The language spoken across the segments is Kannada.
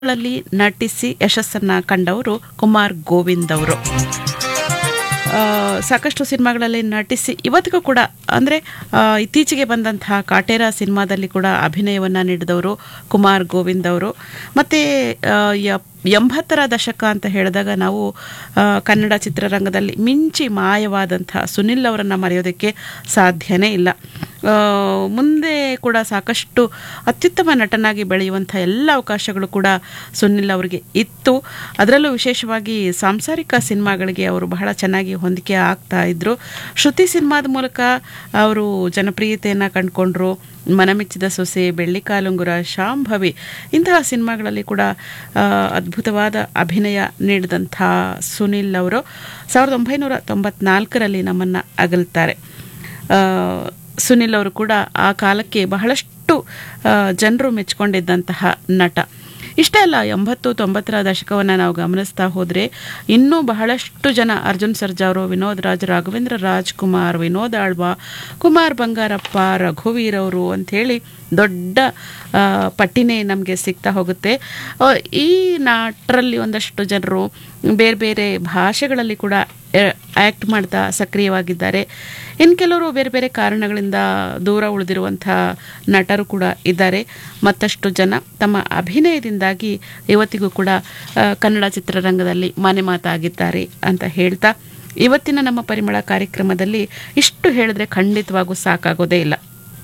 ಗಳಲ್ಲಿ ನಟಿಸಿ ಯಶಸ್ಸನ್ನ ಕಂಡವರು ಕುಮಾರ್ ಗೋವಿಂದ್ ಅವರು ಆ, ಸಾಕಷ್ಟು ಸಿನಿಮಾಗಳಲ್ಲಿ ನಟಿಸಿ ಇವತ್ತಿಗೂ ಕೂಡ ಅಂದರೆ ಇತ್ತೀಚೆಗೆ ಬಂದಂತಹ ಕಾಟೇರ ಸಿನಿಮಾದಲ್ಲಿ ಕೂಡ ಅಭಿನಯವನ್ನು ನೀಡಿದವರು ಕುಮಾರ್ ಗೋವಿಂದ್ ಅವರು ಮತ್ತು ಎಂಬತ್ತರ ದಶಕ ಅಂತ ಹೇಳಿದಾಗ ನಾವು ಆ, ಕನ್ನಡ ಚಿತ್ರರಂಗದಲ್ಲಿ ಮಿಂಚಿ ಮಾಯವಾದಂಥ ಸುನಿಲ್ ಅವರನ್ನು ಮರೆಯೋದಕ್ಕೆ ಸಾಧ್ಯನೇ ಇಲ್ಲ ಆ, ಮುಂದೆ ಕೂಡ ಸಾಕಷ್ಟು ಅತ್ಯುತ್ತಮ ನಟನಾಗಿ ಬೆಳೆಯುವಂಥ ಎಲ್ಲ ಅವಕಾಶಗಳು ಕೂಡ ಸುನಿಲ್ ಅವರಿಗೆ ಇತ್ತು ಅದರಲ್ಲೂ ವಿಶೇಷವಾಗಿ ಸಾಂಸಾರಿಕ ಸಿನಿಮಾಗಳಿಗೆ ಅವರು ಬಹಳ ಚೆನ್ನಾಗಿ ಹೊಂದಿಕೆ ಆಗ್ತಾ ಇದ್ರು ಶ್ರುತಿ ಸಿನಿಮಾದ ಮೂಲಕ ಅವರು ಜನಪ್ರಿಯತೆಯನ್ನು ಕಂಡುಕೊಂಡ್ರು ಮನಮೆಚ್ಚಿದ ಸೊಸೆ ಬೆಳ್ಳಿಕಾಲುಂಗುರ ಶಾಂಭವಿ ಇಂತಹ ಸಿನಿಮಾಗಳಲ್ಲಿ ಕೂಡ ಆ, ಅದ್ಭುತವಾದ ಅಭಿನಯ ನೀಡಿದಂಥ ಸುನಿಲ್ ಅವರು ಸಾವಿರದ ಒಂಬೈನೂರ ತೊಂಬತ್ನಾಲ್ಕರಲ್ಲಿ ನಮ್ಮನ್ನು ಅಗಲ್ತಾರೆ ಆ, ಸುನಿಲ್ ಅವರು ಕೂಡ ಆ ಕಾಲಕ್ಕೆ ಬಹಳಷ್ಟು ಜನರು ಮೆಚ್ಕೊಂಡಿದ್ದಂತಹ ನಟ ಇಷ್ಟೇ ಅಲ್ಲ ಎಂಬತ್ತು ತೊಂಬತ್ತರ ದಶಕವನ್ನು ನಾವು ಗಮನಿಸ್ತಾ ಹೋದರೆ ಇನ್ನೂ ಬಹಳಷ್ಟು ಜನ ಅರ್ಜುನ್ ಸರ್ಜಾ ಅವರು ವಿನೋದ್ ರಾಜ್ ರಾಘವೇಂದ್ರ ರಾಜ್ಕುಮಾರ್ ವಿನೋದ್ ಆಳ್ವಾ ಕುಮಾರ್ ಬಂಗಾರಪ್ಪ ರಘುವೀರ್ ಅವರು ಅಂಥೇಳಿ ದೊಡ್ಡ ಆ, ಪಟ್ಟಿನೇ ನಮಗೆ ಸಿಗ್ತಾ ಹೋಗುತ್ತೆ ಆ, ಈ ನಟರಲ್ಲಿ ಒಂದಷ್ಟು ಜನರು ಬೇರೆ ಬೇರೆ ಭಾಷೆಗಳಲ್ಲಿ ಕೂಡ ಆ್ಯಕ್ಟ್ ಮಾಡ್ತಾ ಸಕ್ರಿಯವಾಗಿದ್ದಾರೆ ಇನ್ನು ಕೆಲವರು ಬೇರೆ ಬೇರೆ ಕಾರಣಗಳಿಂದ ದೂರ ಉಳಿದಿರುವಂಥ ನಟರು ಕೂಡ ಇದ್ದಾರೆ ಮತ್ತಷ್ಟು ಜನ ತಮ್ಮ ಅಭಿನಯದಿಂದಾಗಿ ಇವತ್ತಿಗೂ ಕೂಡ ಆ, ಕನ್ನಡ ಚಿತ್ರರಂಗದಲ್ಲಿ ಮನೆ ಮಾತಾಗಿದ್ದಾರೆ ಅಂತ ಹೇಳ್ತಾ ಇವತ್ತಿನ ನಮ್ಮ ಪರಿಮಳ ಕಾರ್ಯಕ್ರಮದಲ್ಲಿ ಇಷ್ಟು ಹೇಳಿದ್ರೆ ಖಂಡಿತವಾಗೂ ಸಾಕಾಗೋದೇ ಇಲ್ಲ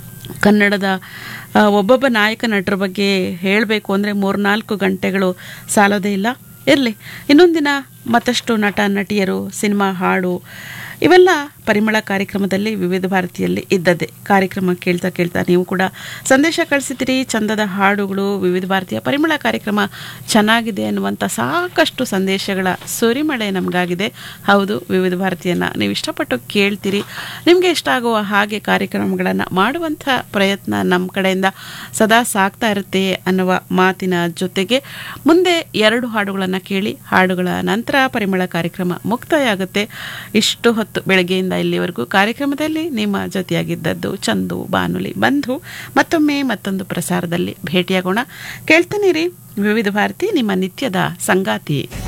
ಕನ್ನಡದ ಆ, ಒಬ್ಬೊಬ್ಬ ನಾಯಕ ನಟರ ಬಗ್ಗೆ ಹೇಳಬೇಕು ಅಂದರೆ ಮೂರ್ನಾಲ್ಕು ಗಂಟೆಗಳು ಸಾಲೋದೇ ಇಲ್ಲ ಇರಲಿ ಇನ್ನೊಂದಿನ ಮತ್ತಷ್ಟು ನಟ ನಟಿಯರು ಸಿನಿಮಾ ಹಾಡು ಇವೆಲ್ಲ ಪರಿಮಳ ಕಾರ್ಯಕ್ರಮದಲ್ಲಿ ವಿವಿಧ ಭಾರತಿಯಲ್ಲಿ ಇದ್ದದ್ದೇ ಕಾರ್ಯಕ್ರಮ ಕೇಳ್ತಾ ಕೇಳ್ತಾ ನೀವು ಕೂಡ ಸಂದೇಶ ಕಳಿಸಿದಿರಿ ಚಂದದ ಹಾಡುಗಳು ವಿವಿಧ ಭಾರತೀಯ ಪರಿಮಳ ಕಾರ್ಯಕ್ರಮ ಚೆನ್ನಾಗಿದೆ ಅನ್ನುವಂಥ ಸಾಕಷ್ಟು ಸಂದೇಶಗಳ ಸುರಿಮಳೆ ನಮಗಾಗಿದೆ ಹೌದು ವಿವಿಧ ಭಾರತೀಯನ ನೀವು ಇಷ್ಟಪಟ್ಟು ಕೇಳ್ತೀರಿ ನಿಮಗೆ ಇಷ್ಟ ಆಗುವ ಹಾಗೆ ಕಾರ್ಯಕ್ರಮಗಳನ್ನು ಮಾಡುವಂಥ ಪ್ರಯತ್ನ ನಮ್ಮ ಕಡೆಯಿಂದ ಸದಾ ಸಾಗ್ತಾ ಇರುತ್ತೆ ಅನ್ನುವ ಮಾತಿನ ಜೊತೆಗೆ ಮುಂದೆ ಎರಡು ಹಾಡುಗಳನ್ನು ಕೇಳಿ ಹಾಡುಗಳ ನಂತರ ಪರಿಮಳ ಕಾರ್ಯಕ್ರಮ ಮುಕ್ತಾಯ ಆಗುತ್ತೆ ಇಷ್ಟು ಹೊತ್ತು ಬೆಳಗ್ಗೆಯಿಂದ ಇಲ್ಲಿವರೆಗೂ ಕಾರ್ಯಕ್ರಮದಲ್ಲಿ ನಿಮ್ಮ ಜೊತೆಯಾಗಿದ್ದದ್ದು ಚಂದು ಬಾನುಲಿ ಬಂಧು ಮತ್ತೊಮ್ಮೆ ಮತ್ತೊಂದು ಪ್ರಸಾರದಲ್ಲಿ ಭೇಟಿಯಾಗೋಣ ಕೇಳ್ತಾನಿರಿ ವಿವಿಧ ಭಾರತಿ ನಿಮ್ಮ ನಿತ್ಯದ ಸಂಗಾತಿ